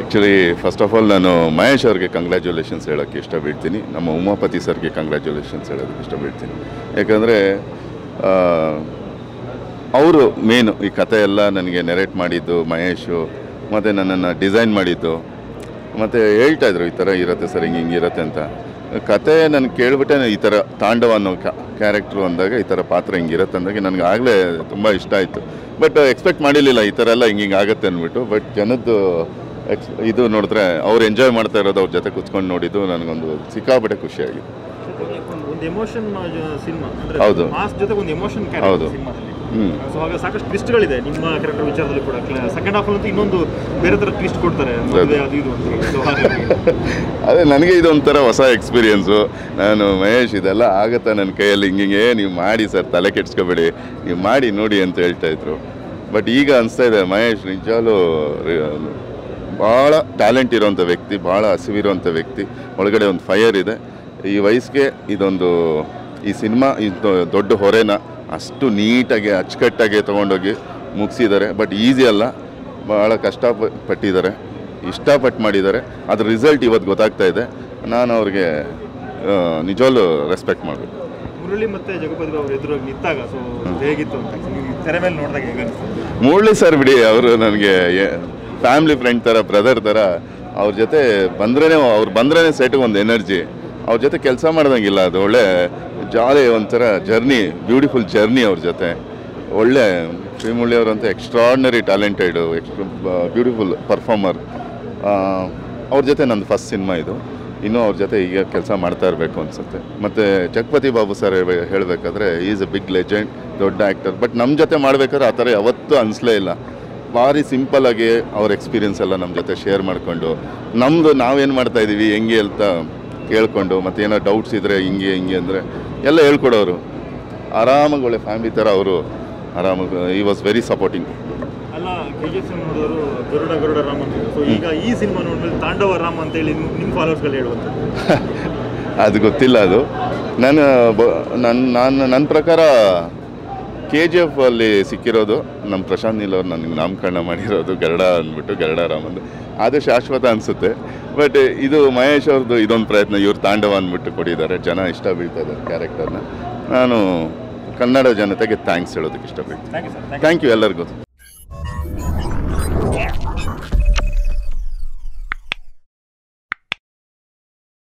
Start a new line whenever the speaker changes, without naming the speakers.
Actually first of all ನಾನು ಮಹೇಶ್ ಅವ್ರಿಗೆ congratulations ಹೇಳೋಕ್ಕೆ ಇಷ್ಟಪಡ್ತೀನಿ ನಮ್ಮ ಉಮಾಪತಿ ಸರ್ಗೆ ಕಂಗ್ರ್ಯಾಚುಲೇಷನ್ಸ್ ಹೇಳೋದಕ್ಕೆ ಇಷ್ಟಪಡ್ತೀನಿ ಯಾಕಂದರೆ ಅವರು ಮೇನು ಈ ಕತೆ ಎಲ್ಲ ನನಗೆ ನೆರೇಟ್ ಮಾಡಿದ್ದು ಮಹೇಶು ಮತ್ತು ನನ್ನನ್ನು ಡಿಸೈನ್ ಮಾಡಿದ್ದು ಮತ್ತು ಹೇಳ್ತಾ ಇದ್ರು ಈ ಥರ ಇರುತ್ತೆ ಸರ್ ಹಿಂಗೆ ಹಿಂಗೆ ಇರುತ್ತೆ ಅಂತ ಕತೆ ನನಗೆ ಕೇಳಿಬಿಟ್ಟೆ ಈ ಥರ ತಾಂಡವ ಅನ್ನೋ ಕ್ಯಾರೆಕ್ಟ್ರು ಅಂದಾಗ ಈ ಥರ ಪಾತ್ರ ಹಿಂಗಿರುತ್ತೆ ಅಂದಾಗ ನನಗೆ ಆಗಲೇ ತುಂಬ ಇಷ್ಟ ಆಯಿತು ಬಟ್ ಎಕ್ಸ್ಪೆಕ್ಟ್ ಮಾಡಿರಲಿಲ್ಲ ಈ ಥರ ಎಲ್ಲ ಹಿಂಗೆ ಹಿಂಗೆ ಆಗುತ್ತೆ ಅಂದ್ಬಿಟ್ಟು ಬಟ್ ಜನದ್ದು ಎಕ್ಸ್ ಇದು ನೋಡಿದ್ರೆ ಅವ್ರು ಎಂಜಾಯ್ ಮಾಡ್ತಾ ಇರೋದು ಅವ್ರ ಜೊತೆ ಕುತ್ಕೊಂಡು ನೋಡಿದ್ದು ನನಗೊಂದು ಸಿಕ್ಕಾಪಟ್ಟೆ ಖುಷಿಯಾಗಿದೆ
ಒಂದು ಎಮೋಷನ್ ಸಿನಿಮಾ ಅಂದ್ರೆ
ಹೌದು.
ಮಾಸ್ ಜೊತೆ ಒಂದು ಎಮೋಷನ್
ಹೌದು.
ಸಿನಿಮಾದಲ್ಲಿ
ಹ್ಞೂ
ಸೊ ಹಾಗೆ ಸಾಕಷ್ಟು ಟ್ವಿಸ್ಟ್ಗಳಿದೆ ನಿಮ್ಮ ಕ್ಯಾರೆಕ್ಟರ್ ವಿಚಾರದಲ್ಲಿ ಕೂಡ ಸೆಕೆಂಡ್ ಹಾಫ್ ಅಂತೂ ಇನ್ನೊಂದು ಬೇರೆ ಥರ ಟ್ವಿಸ್ಟ್ ಕೊಡ್ತಾರೆ ಮದುವೆ ಅದು ಇದು ಅಂತ ಹೇಳಿ. So ಹಾಗಾಗಿ
ಅದೇ ನನಗೆ ಇದೊಂಥರ ಹೊಸ ಎಕ್ಸ್ಪೀರಿಯೆನ್ಸು ನಾನು ಮಹೇಶ್ ಇದೆಲ್ಲ ಆಗುತ್ತಾ ನನ್ನ ಕೈಯಲ್ಲಿ ಹಿಂಗಿಂಗೆ ನೀವು ಮಾಡಿ ಸರ್ ತಲೆ ಕೆಡ್ಸ್ಕೊಬೇಡಿ ನೀವು ಮಾಡಿ ನೋಡಿ ಅಂತ ಹೇಳ್ತಾ ಇದ್ರು ಬಟ್ ಈಗ ಅನಿಸ್ತಾ ಇದೆ ಮಹೇಶ್ ನಿಜವಾಗ್ಲೂ ಭಾಳ ಟ್ಯಾಲೆಂಟ್ ಇರೋವಂಥ ವ್ಯಕ್ತಿ ಭಾಳ ಹಸಿವಿರುವಂಥ ವ್ಯಕ್ತಿ ಒಳಗಡೆ ಒಂದು ಫೈರ್ ಇದೆ ಈ ವಯಸ್ಸಿಗೆ ಇದೊಂದು ಈ ಸಿನಿಮಾ ಇದು ದೊಡ್ಡ ಹೊರೆನ ಅಷ್ಟು ನೀಟಾಗಿ ಅಚ್ಚುಕಟ್ಟಾಗಿ ತೊಗೊಂಡೋಗಿ ಮುಗಿಸಿದ್ದಾರೆ ಬಟ್ ಈಸಿ ಅಲ್ಲ ಭಾಳ ಕಷ್ಟಪಟ್ಟಿದ್ದಾರೆ ಇಷ್ಟಪಟ್ಟು ಮಾಡಿದ್ದಾರೆ ಅದ್ರ ರಿಸಲ್ಟ್ ಇವತ್ತು ಗೊತ್ತಾಗ್ತಾ ಇದೆ ನಾನು ಅವ್ರಿಗೆ ಆ, ನಿಜವಾಗ್ಲೂ ರೆಸ್ಪೆಕ್ಟ್ ಮಾಡಬೇಕು
ಮುರಳಿ ಮತ್ತೆ ಜಗಪತಿ ಅವ್ರ ಎದುರಾಗಿ ನಿಂತಾಗ ಸೊ ಹೇಗಿತ್ತು ಅಂತ ನೀವು ತೆರೆ ಮೇಲೆ ನೋಡಿದಾಗ ಹೇಗೆ ಅನಿಸ್ತು
ಮುರಳಿ ಸರ್ ಬಿಡಿ ಅವರು ನನಗೆ ಫ್ಯಾಮ್ಲಿ ಫ್ರೆಂಡ್ ಥರ ಬ್ರದರ್ ಥರ ಅವ್ರ ಜೊತೆ ಬಂದ್ರೇ ಅವ್ರು ಬಂದ್ರೇ ಸೆಟ್ಗೆ ಒಂದು ಎನರ್ಜಿ ಅವ್ರ ಜೊತೆ ಕೆಲಸ ಮಾಡ್ದಂಗಿಲ್ಲ ಅದು ಒಳ್ಳೆ ಜಾಲಿ ಒಂಥರ ಜರ್ನಿ ಬ್ಯೂಟಿಫುಲ್ ಜರ್ನಿ ಅವ್ರ ಜೊತೆ ಒಳ್ಳೆ ಶ್ರೀಮುರಳಿ ಅವರಂತ extraordinary talented extra beautiful performer ಅವ್ರ ಜೊತೆ ನಂದು ಫಸ್ಟ್ ಸಿನಿಮಾ ಇದು ಇನ್ನೂ ಅವ್ರ ಜೊತೆ ಈಗ ಕೆಲಸ ಮಾಡ್ತಾ ಇರಬೇಕು ಅನಿಸುತ್ತೆ ಮತ್ತು ಜಗಪತಿ ಬಾಬು ಸರ್ ಹೇಳಬೇಕಾದ್ರೆ ಈಸ್ ಎ ಬಿಗ್ ಲೆಜೆಂಡ್ ದೊಡ್ಡ ಆ್ಯಕ್ಟರ್ ಬಟ್ ನಮ್ಮ ಜೊತೆ ಮಾಡ್ಬೇಕಾದ್ರೆ ಆ ಥರ ಯಾವತ್ತೂ ಅನಿಸ್ಲೇ ಇಲ್ಲ ಭಾರಿ ಸಿಂಪಲ್ಲಾಗಿ ಅವ್ರ ಎಕ್ಸ್ಪೀರಿಯನ್ಸ್ ಎಲ್ಲ ನಮ್ಮ ಜೊತೆ ಶೇರ್ ಮಾಡಿಕೊಂಡು ನಮ್ಮದು ನಾವೇನು ಮಾಡ್ತಾ ಇದ್ದೀವಿ ಹೆಂಗೆ ಅಂತ ಕೇಳಿಕೊಂಡು ಮತ್ತು ಏನೋ ಡೌಟ್ಸ್ ಇದ್ದರೆ ಹಿಂಗೆ ಹಿಂಗೆ ಅಂದರೆ ಎಲ್ಲ ಹೇಳ್ಕೊಡೋರು ಆರಾಮಾಗಿ ಒಳ್ಳೆ ಫ್ಯಾಮಿಲಿ ಥರ ಅವರು ಆರಾಮಾಗಿ ಈ ವಾಸ್ ವೆರಿ ಸಪೋರ್ಟಿಂಗ್
ಅಲ್ಲ ಕೆ ಜಿ ಎಫ್ ನೋಡಿದವರು ಗರುಡ ಗರುಡ ರಾಮ್ ಅಂತ ಸೊ ಈಗ ಈ ಸಿನಿಮಾ ನೋಡಿದ್ಮೇಲೆ ತಾಂಡವ ರಾಮ್ ಅಂತೇಳಿ ನಿಮ್ಮ ನಿಮ್ಮ ಫಾಲೋವರ್ಸ್ಗಳು ಹೇಳುವಂಥದ್ದು
ಅದು ಗೊತ್ತಿಲ್ಲ ಅದು ನಾನು ಬ- ನನ್ನ ನಾನು ನನ್ನ ಪ್ರಕಾರ ಕೆ ಜಿ ಎಫ್ ಅಲ್ಲಿ ಸಿಕ್ಕಿರೋದು ನಮ್ಮ ಪ್ರಶಾಂತ್ ನೀಲ್ ಅವ್ರು ನನಗೆ ನಾಮಕರಣ ಮಾಡಿರೋದು ಗರುಡ ಅಂದ್ಬಿಟ್ಟು ಗರುಡ ರಾಮ್ ಅಂದು ಅದು ಶಾಶ್ವತ ಅನಿಸುತ್ತೆ ಬಟ್ ಇದು ಮಹೇಶ್ ಅವ್ರದ್ದು ಇದೊಂದು ಪ್ರಯತ್ನ ಇವ್ರು ತಾಂಡವ ಅಂದ್ಬಿಟ್ಟು ಕೊಟ್ಟಿದ್ದಾರೆ ಜನ ಇಷ್ಟ ಬೀಳ್ತಾ ಇದ್ದಾರೆ ಕ್ಯಾರೆಕ್ಟರ್ನ ನಾನು ಕನ್ನಡ ಜನತೆಗೆ ಥ್ಯಾಂಕ್ಸ್ ಹೇಳೋದಕ್ಕೆ ಇಷ್ಟಪಡ್ತೀನಿ
thank you sir
thank you ಎಲ್ಲರಿಗೂ